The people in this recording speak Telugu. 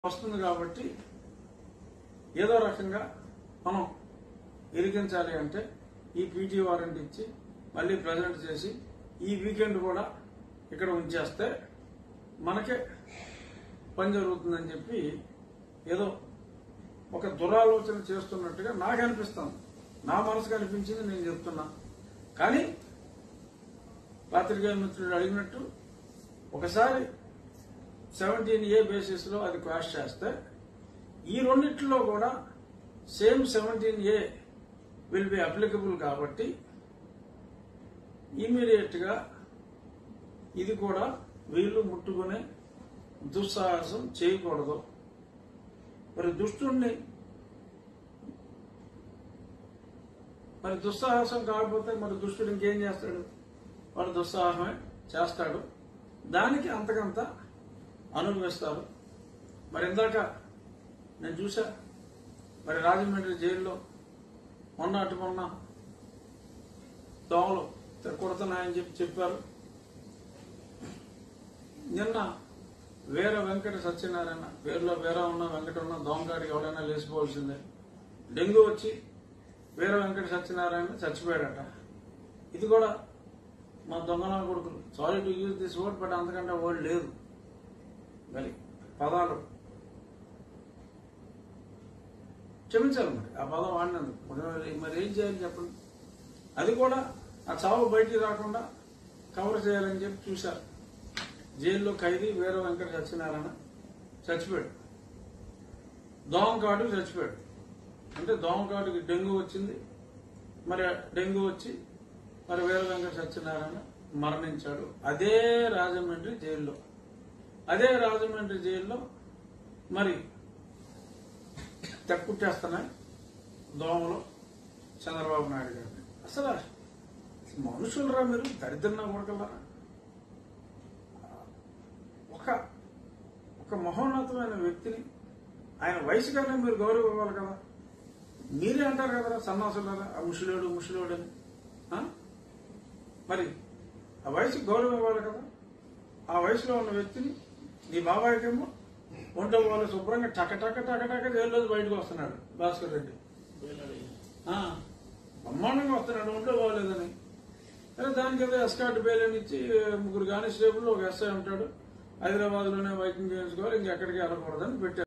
వస్తుంది కాబట్టి ఏదో రకంగా మనం ఇరికించాలి అంటే ఈ పీటీ వారెంట్ ఇచ్చి మళ్ళీ ప్రజెంట్ చేసి ఈ వీకెండ్ కూడా ఇక్కడ ఉంచేస్తే మనకే పని జరుగుతుందని చెప్పి ఏదో ఒక దురాలోచన చేస్తున్నట్టుగా నాకు అనిపిస్తుంది నా మనసుకు అనిపించింది నేను చెప్తున్నా కానీ పాత్రికేయ మిత్రుడు అడిగినట్టు ఒకసారి సెవెంటీన్ ఏ బేసిస్ లో అది క్వాష్ చేస్తే ఈ రెండిట్లో కూడా same seventeen A will be applicable కాబట్టి ఇమీడియట్ గా ఇది కూడా వీళ్ళు ముట్టుకునే దుస్సాహసం చేయకూడదు మరి దుష్టుణ్ణి మరి దుస్సాహసం కాకపోతే మరి దుష్టుడు ఇంకేం చేస్తాడు వాడు దుస్సాహమే చేస్తాడు దానికి అంతకంత అనుభవిస్తారు మరి ఇందాక నేను చూసా మరి రాజమండ్రి జైల్లో మొన్న అటు మొన్న దోమలు కొడుతున్నాయని చెప్పి చెప్పారు నిన్న వీర వెంకట సత్యనారాయణ పేరులో వీర ఉన్న వెంకట ఉన్న దోమగాడికి ఎవడైనా లేచిపోవాల్సిందే డెంగ్యూ వచ్చి వీర వెంకట సత్యనారాయణ చచ్చిపోయాడట ఇది కూడా మా దొంగన కొడుకులు sorry to use this word but అంతకంటే వర్డ్ లేదు మరి పదాలు క్షమించాలి మరి ఆ పదం వాడినందుకు మరి మరి ఏం చేయాలి చెప్పండి అది కూడా ఆ చావు బయటికి రాకుండా కవర్ చేయాలని చెప్పి చూశారు జైల్లో ఖైదీ వీర వెంకట సత్యనారాయణ చచ్చిపోయాడు దోమకాడు చచ్చిపోయాడు అంటే దోమకాడుకి డెంగ్యూ వచ్చింది మరి డెంగ్యూ వచ్చి మరి వీర వెంకట సత్యనారాయణ మరణించాడు అదే రాజమండ్రి జైల్లో అదే రాజమండ్రి జైల్లో మరి తెక్కుట్టేస్తున్నాయి దోమలు చంద్రబాబు నాయుడు గారిని అసలు మనుషులరా మీరు దరిద్రంగా కొడకలరా ఒక ఒక మహోన్నతమైన వ్యక్తిని ఆయన వయసు కన్నా మీరు గౌరవం ఇవ్వాలి కదా మీరే అంటారు కదరా సన్నాసులారా ఆ ముసలోడు ముసలోడు అని ఆ? మరి ఆ వయసుకి గౌరవం ఇవ్వాలి కదా ఆ వయసులో ఉన్న వ్యక్తిని నీ బాబాయ్కేమో ఒంటో వాళ్ళు శుభ్రంగా టక టక టక టక జైల్లో బయటకు వస్తున్నాడు భాస్కర్ రెడ్డి ఆ, బ్రహ్మాండంగా వస్తున్నాడు ఒంటో బాగోలేదని సరే దానికి ఏదో ఎస్కాట్ బెయిల్ అని ఇచ్చి ముగ్గురు కానిస్టేబుల్ ఒక ఎస్ఐ ఉంటాడు హైదరాబాద్ లోనే వైకింగ్ చేయించుకోవాలి ఇంకెక్కడికి వెళ్ళకూడదని పెట్టారు